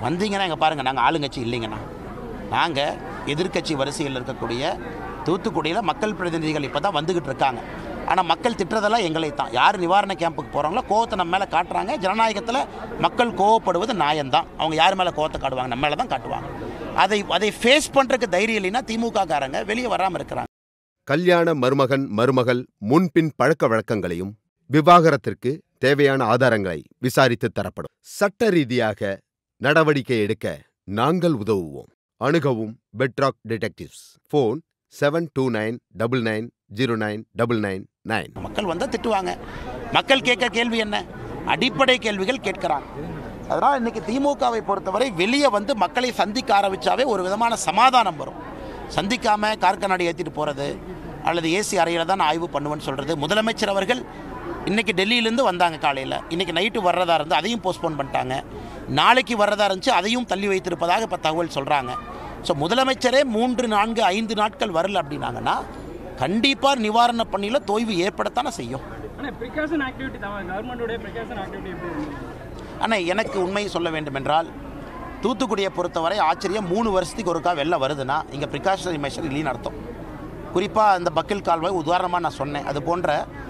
வந்தீங்கன்னா இங்கே பாருங்கள் நாங்கள் ஆளுங்கட்சி இல்லைங்கண்ணா நாங்கள் எதிர்க்கட்சி வரிசையில் இருக்கக்கூடிய தூத்துக்குடியில் மக்கள் பிரதிநிதிகள் இப்போ தான் வந்துக்கிட்டு இருக்காங்க ஆனால் மக்கள் திட்டுறதெல்லாம் எங்களை தான் யார் நிவாரண கேம்புக்கு போகிறாங்களோ கோவத்தை நம்ம மேலே காட்டுறாங்க ஜனநாயகத்தில் மக்கள் கோவப்படுவது நியாயம்தான் அவங்க யார் மேலே கோவத்தை காட்டுவாங்க நம்ம மேலே தான் காட்டுவாங்க அதை அதை ஃபேஸ் பண்ணுறதுக்கு தைரியம் இல்லைன்னா திமுக காரங்க வெளியே வராமல் இருக்கிறாங்க கல்யாண மருமகன் மருமகள் முன்பின் பழக்க வழக்கங்களையும் விவாகரத்திற்கு தேவையான ஆதாரங்களை விசாரித்து தரப்படும் சட்ட ரீதியாக நடவடிக்கை எடுக்க நாங்கள் உதவுவோம் அணுகவும் Bedrock detectives phone seven two nine double nine zero nine double nine nine மக்கள் வந்தால் திட்டுவாங்க மக்கள் கேட்க கேள்வி என்ன அடிப்படை கேள்விகள் கேட்கிறாங்க அதனால் இன்னைக்கு திமுகவை பொறுத்தவரை வெளியே வந்து மக்களை சந்திக்க ஆரம்பிச்சாவே ஒரு விதமான சமாதானம் வரும் சந்திக்காம கார்கநாடி ஏற்றிட்டு போகிறது அல்லது ஏசி அறையில் தான் நான் ஆய்வு பண்ணுவேன்னு சொல்கிறது முதலமைச்சர் அவர்கள் இன்னைக்கு டெல்லியிலேருந்து வந்தாங்க காலையில் இன்னைக்கு நைட்டு வர்றதா இருந்து அதையும் போஸ்ட்போன் பண்ணிட்டாங்க நாளைக்கு வர்றதா இருந்துச்சு அதையும் தள்ளி வைத்திருப்பதாக இப்போ தகவல் சொல்கிறாங்க ஸோ முதலமைச்சரே மூன்று நான்கு ஐந்து நாட்கள் வரல அப்படின்னாங்கன்னா கண்டிப்பாக நிவாரண பணியில் தொய்வு ஏற்படத்தானே செய்யும் ஆனால் ப்ரிகாஷன் ஆக்டிவிட்டி தான் கவர்மெண்டோடைய ப்ரிகாஷன் ஆக்டிவிட்டி எப்படி இருக்கு? ஆனால் எனக்கு உண்மையை சொல்ல வேண்டும் என்றால் தூத்துக்குடியை பொறுத்தவரை ஆச்சரியம் மூணு வருஷத்துக்கு ஒருக்கா வெள்ளம் வருதுன்னா இங்கே ப்ரிகாஷனரி மெஷர் இல்லைன்னு அர்த்தம் குறிப்பாக அந்த பக்கில் கால்வாய் உதாரணமாக நான் சொன்னேன் அது போன்ற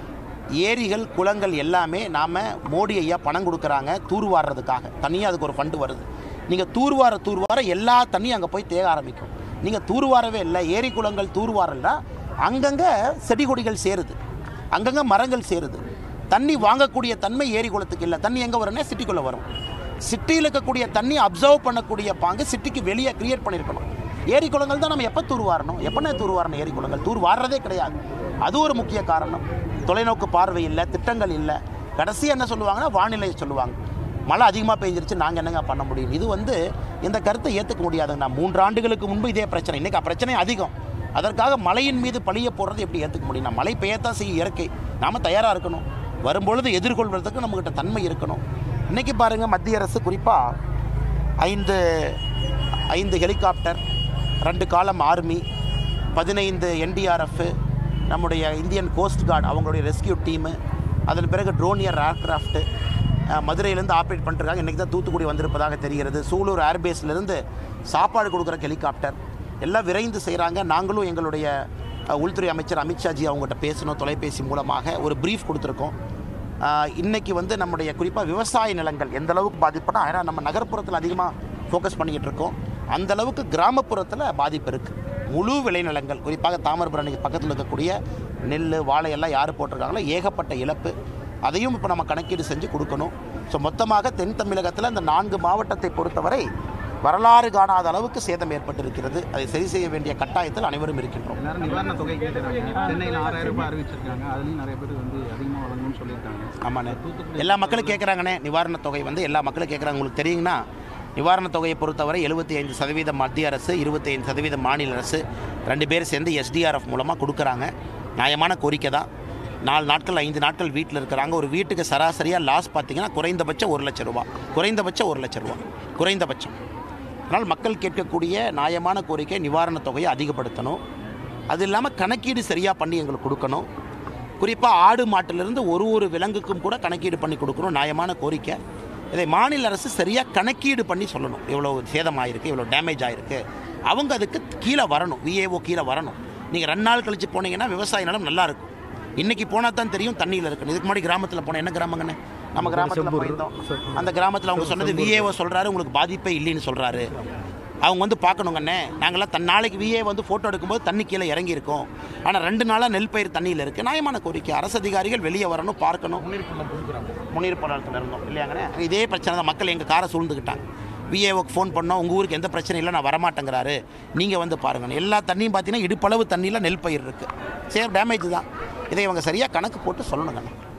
ஏரிகள் குளங்கள் எல்லாமே நாம் மோடி ஐயா பணம் கொடுக்குறாங்க தூர்வாடுறதுக்காக தனியாக அதுக்கு ஒரு ஃபண்டு வருது நீங்கள் தூர்வார தூர்வார எல்லா தண்ணியும் அங்கே போய் தேக ஆரம்பிக்கும் நீங்கள் தூர்வாரவே இல்லை ஏரி குளங்கள் தூர்வாரல்னா அங்கங்கே செடி கொடிகள் சேருது அங்கங்கே மரங்கள் சேருது தண்ணி வாங்கக்கூடிய தன்மை ஏரி குளத்துக்கு இல்லை தண்ணி எங்கே வரும்னா சிட்டிக்குள்ளே வரும் சிட்டியில் இருக்கக்கூடிய தண்ணி அப்சர்வ் பண்ணக்கூடிய பாங்கு சிட்டிக்கு வெளியே கிரியேட் பண்ணியிருக்கணும் ஏரி குளங்கள் தான் நம்ம எப்போ தூர்வாரணும் எப்போனே தூர்வாரணும் ஏரி குளங்கள் தூர் வாடுறதே கிடையாது அது ஒரு முக்கிய காரணம் தொலைநோக்கு பார்வை இல்லை திட்டங்கள் இல்லை கடைசி என்ன சொல்லுவாங்கன்னா வானிலை சொல்லுவாங்க மழை அதிகமாக பெஞ்சிருச்சு நாங்கள் என்னங்க பண்ண முடியும் இது வந்து இந்த கருத்தை ஏற்றுக்க முடியாதுங்க நான் மூன்று ஆண்டுகளுக்கு முன்பு இதே பிரச்சனை இன்றைக்கி பிரச்சனை அதிகம் அதற்காக மழையின் மீது பழிய போடுறது எப்படி ஏற்றுக்க முடியும் நான் மழை பெய்யத்தான் செய்யும் இயற்கை நாம் தயாராக இருக்கணும் வரும்பொழுது எதிர்கொள்வதற்கு நம்மகிட்ட தன்மை இருக்கணும் இன்றைக்கி பாருங்கள் மத்திய அரசு குறிப்பாக ஐந்து ஐந்து ஹெலிகாப்டர் ரெண்டு காலம் ஆர்மி பதினைந்து என்டிஆர்எஃப் நம்முடைய இந்தியன் கோஸ்ட் கார்டு அவங்களுடைய ரெஸ்கியூ டீமு அதன் பிறகு ட்ரோனியர் ஏர்க்ராஃப்ட்டு மதுரையிலேருந்து ஆப்ரேட் பண்ணிருக்காங்க இன்றைக்கி தான் தூத்துக்குடி வந்திருப்பதாக தெரிகிறது சூலூர் ஏர்பேஸ்லேருந்து சாப்பாடு கொடுக்குற ஹெலிகாப்டர் எல்லாம் விரைந்து செய்கிறாங்க நாங்களும் எங்களுடைய அஹ், உள்துறை அமைச்சர் அமித்ஷாஜி அவங்ககிட்ட பேசணும் தொலைபேசி மூலமாக ஒரு ப்ரீஃப் கொடுத்துருக்கோம் ஆஹ் இன்னைக்கு வந்து நம்முடைய குறிப்பாக விவசாய நிலங்கள் எந்த அளவுக்கு பாதிப்புனா ஏன்னா நம்ம நகர்ப்புறத்தில் அதிகமாக ஃபோக்கஸ் பண்ணிக்கிட்டு இருக்கோம் அந்த அளவுக்கு கிராமப்புறத்தில் பாதிப்பு இருக்குது முழு விளைநிலங்கள் குறிப்பாக தாமிரபரணிக்கு பக்கத்தில் இருக்கக்கூடிய நெல் வாழை எல்லாம் யார் போட்டிருக்காங்களோ ஏகப்பட்ட இழப்பு அதையும் இப்போ நம்ம கணக்கீடு செஞ்சு கொடுக்கணும் ஸோ மொத்தமாக தென் தமிழகத்தில் இந்த நான்கு மாவட்டத்தை பொறுத்தவரை வரலாறு காணாத அளவுக்கு சேதம் ஏற்பட்டிருக்கிறது அதை சரி செய்ய வேண்டிய கட்டாயத்தில் அனைவரும் இருக்கின்றோம் எல்லாரும் நிவாரண தொகை கேட்டுறாங்க சென்னையில் ஆறாயிரம் ரூபாய் அறிவிச்சிருக்காங்க அதுலயும் நிறைய பேர் வந்து அதிகமாக வழங்கணும்னு சொல்லியிருக்காங்க ஆமாண்ணே எல்லா மக்களும் கேட்குறாங்கண்ணே நிவாரணத் தொகை வந்து எல்லா மக்களும் கேட்குறாங்க உங்களுக்கு தெரியுங்கன்னா நிவாரணத் தொகையை பொறுத்தவரை எழுபத்தி ஐந்து சதவீதம் மத்திய அரசு இருபத்தி ஐந்து சதவீதம் மாநில அரசு ரெண்டு பேரும் சேர்ந்து எஸ்டிஆர்எஃப் மூலமாக கொடுக்குறாங்க நியாயமான கோரிக்கை தான் நாலு நாட்கள் ஐந்து நாட்கள் வீட்டில் இருக்கிறாங்க ஒரு வீட்டுக்கு சராசரியாக லாஸ் பார்த்தீங்கன்னா குறைந்தபட்சம் ஒரு லட்சம் ரூபா குறைந்தபட்சம் ஒரு லட்சம் ரூபா குறைந்தபட்சம் அதனால் மக்கள் கேட்கக்கூடிய நியாயமான கோரிக்கை நிவாரணத் தொகையை அதிகப்படுத்தணும் அது இல்லாமல் கணக்கீடு சரியாக பண்ணி எங்களுக்கு கொடுக்கணும் குறிப்பாக ஆடு மாட்டிலிருந்து ஒரு ஒரு விலங்குக்கும் கூட கணக்கீடு பண்ணி கொடுக்கணும் நியாயமான கோரிக்கை இதை மாநில அரசு சரியாக கணக்கீடு பண்ணி சொல்லணும் எவ்வளோ சேதம் ஆயிருக்கு எவ்வளோ டேமேஜ் ஆயிருக்கு அவங்க அதுக்கு கீழே வரணும் விஏஓ கீழே வரணும் நீங்கள் ரெண்டு நாள் கழிச்சு போனீங்கன்னா விவசாய நிலம் நல்லா இருக்கும் இன்றைக்கி போனால் தான் தெரியும் தண்ணியில் இருக்குன்னு இதுக்கு முன்னாடி கிராமத்தில் போனேன் என்ன கிராமங்கண்ணே நம்ம கிராமத்தில் போயிருந்தோம் அந்த கிராமத்தில் அவங்க சொன்னது விஏஓ சொல்கிறாரு உங்களுக்கு பாதிப்பே இல்லைன்னு சொல்கிறாரு அவங்க வந்து பார்க்கணுங்கண்ணே நாங்களாம் தன் நாளைக்கு விஏ வந்து ஃபோட்டோ எடுக்கும்போது தண்ணி கீழே இறங்கி இருக்கோம் ஆனால் ரெண்டு நாளாக நெல் பயிர் தண்ணியில் இருக்குது நியாயமான கோரிக்கை அரசு அதிகாரிகள் வெளியே வரணும் பார்க்கணும் முன்னீர் பள்ளத்தில் இருந்தோம் இல்லையாங்கண்ணே இதே பிரச்சனை தான் மக்கள் எங்கள் காரை சூழ்ந்துக்கிட்டாங்க விஏஓக்கு ஃபோன் பண்ணோம் உங்கள் ஊருக்கு எந்த பிரச்சனையும் இல்லை நான் வரமாட்டேங்கிறாரு நீங்கள் வந்து பாருங்கண்ணே எல்லா தண்ணியும் பார்த்தீங்கன்னா இடுப்பளவு தண்ணியில் நெல் பயிர் இருக்குது சேர் டேமேஜ் தான் இதை இவங்க சரியாக கணக்கு போட்டு சொல்லணுங்கண்ணே